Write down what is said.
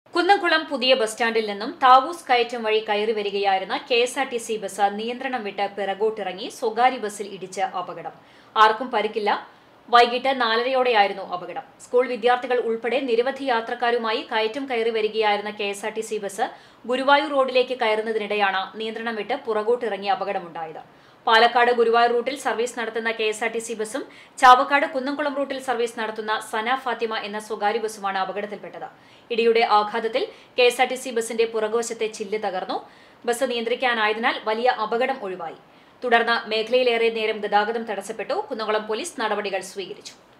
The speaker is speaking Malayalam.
കുന്നംകുളം പുതിയ ബസ് സ്റ്റാൻഡിൽ നിന്നും താവൂസ് കയറ്റം വഴി കയറി വരികയായിരുന്ന K S R T C bus നിയന്ത്രണം വിട്ട് പിറകോട്ടിറങ്ങി സ്വകാര്യ ബസ്സിൽ ഇടിച്ച് അപകടം ആർക്കും പരിക്കില്ല വൈകിട്ട് നാലരയോടെയായിരുന്നു അപകടം സ്കൂൾ വിദ്യാർത്ഥികൾ ഉൾപ്പെടെ നിരവധി യാത്രക്കാരുമായി കയറ്റം കയറി വരികയായിരുന്ന K S R T C bus Guruvayur റോഡിലേക്ക് കയറുന്നതിനിടെയാണ് നിയന്ത്രണം വിട്ട് പുറകോട്ടിറങ്ങി അപകടമുണ്ടായത് പാലക്കാട് ഗുരുവായൂർ റൂട്ടിൽ സർവീസ് നടത്തുന്ന K S R T C ബസും ചാവക്കാട് കുന്നംകുളം റൂട്ടിൽ സർവീസ് നടത്തുന്ന സന ഫാത്തിമ എന്ന സ്വകാര്യ ബസുമാണ് അപകടത്തിൽപ്പെട്ടത് ഇടിയുടെ ആഘാതത്തിൽ K S R T C ബസിന്റെ പുറകുവശത്തെ ചില്ല് തകർന്നു ബസ് നിയന്ത്രിക്കാനായതിനാൽ വലിയ അപകടം ഒഴിവായി തുടർന്ന് മേഖലയിലേറെ നേരം ഗതാഗതം തടസ്സപ്പെട്ടു കുന്നംകുളം പോലീസ് നടപടികൾ സ്വീകരിച്ചു